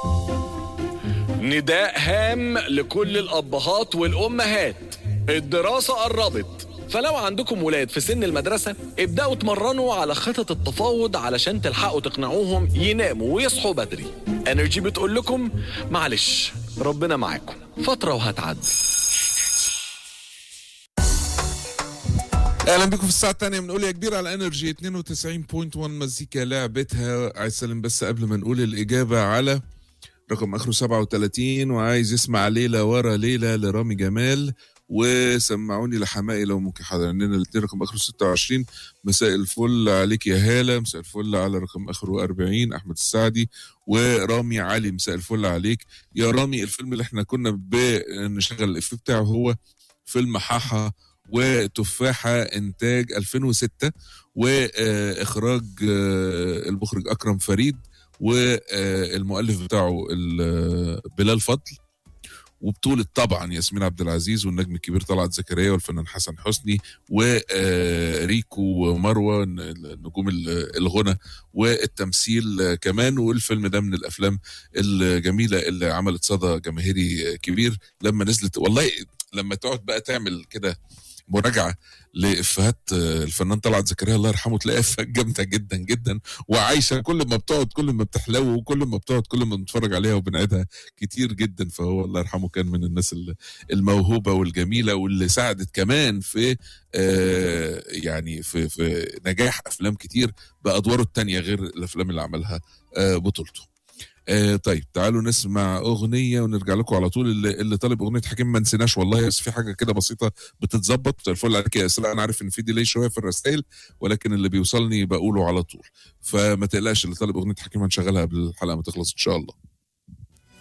نداء هام لكل الأبهات والأمهات الدراسة قربت فلو عندكم ولاد في سن المدرسة ابدأوا اتمرنوا على خطط التفاوض علشان تلحقوا تقنعوهم يناموا ويصحوا بدري انرجي بتقول لكم معلش ربنا معاكم فترة وهتعدي اهلا بكم في الساعه الثانيه بنقول يا كبير على انرجي 92.1 مزيكا لعبتها عايز اسلم بس قبل ما نقول الاجابه على رقم اخره 37 وعايز يسمع ليله ورا ليله لرامي جمال وسمعوني لحمائي لو ممكن حاضر عندنا الاثنين رقم اخره 26 مساء الفل عليك يا هاله مساء الفل على رقم اخره 40 احمد السعدي ورامي علي مساء الفل عليك يا رامي الفيلم اللي احنا كنا بنشغل الافيه بتاعه هو فيلم حاحا وتفاحة إنتاج 2006 وإخراج المخرج أكرم فريد والمؤلف بتاعه ال- بلال فضل وبطولة طبعا ياسمين عبد العزيز والنجم الكبير طلعت زكريا والفنان حسن حسني وريكو ومروة نجوم ال- الغنى والتمثيل كمان والفيلم ده من الافلام الجميله اللي عملت صدى جماهيري كبير لما نزلت والله لما تقعد بقى تعمل كده مراجعه لافيهات الفنان طلعت زكريا الله يرحمه تلاقي افيهات جامده جدا جدا وعايشه كل ما بتقعد كل ما بتحلو وكل ما بتقعد كل ما بنتفرج عليها وبنعيدها كتير جدا فهو الله يرحمه كان من الناس ال- الموهوبه والجميله واللي ساعدت كمان في آه، يعني في في نجاح افلام كتير بادواره التانية غير الافلام اللي عملها آه، بطولته آه طيب تعالوا نسمع اغنيه ونرجع لكم على طول اللي, اللي طالب اغنيه حكيم ما نسيناش والله بس في حاجه كده بسيطه بتتظبط مساء الفل عليك يا اسراء انا عارف ان في ديلي شويه في الرسائل ولكن اللي بيوصلني بقوله على طول فما تقلقش اللي طالب اغنيه حكيم هنشغلها قبل الحلقه ما تخلص ان شاء الله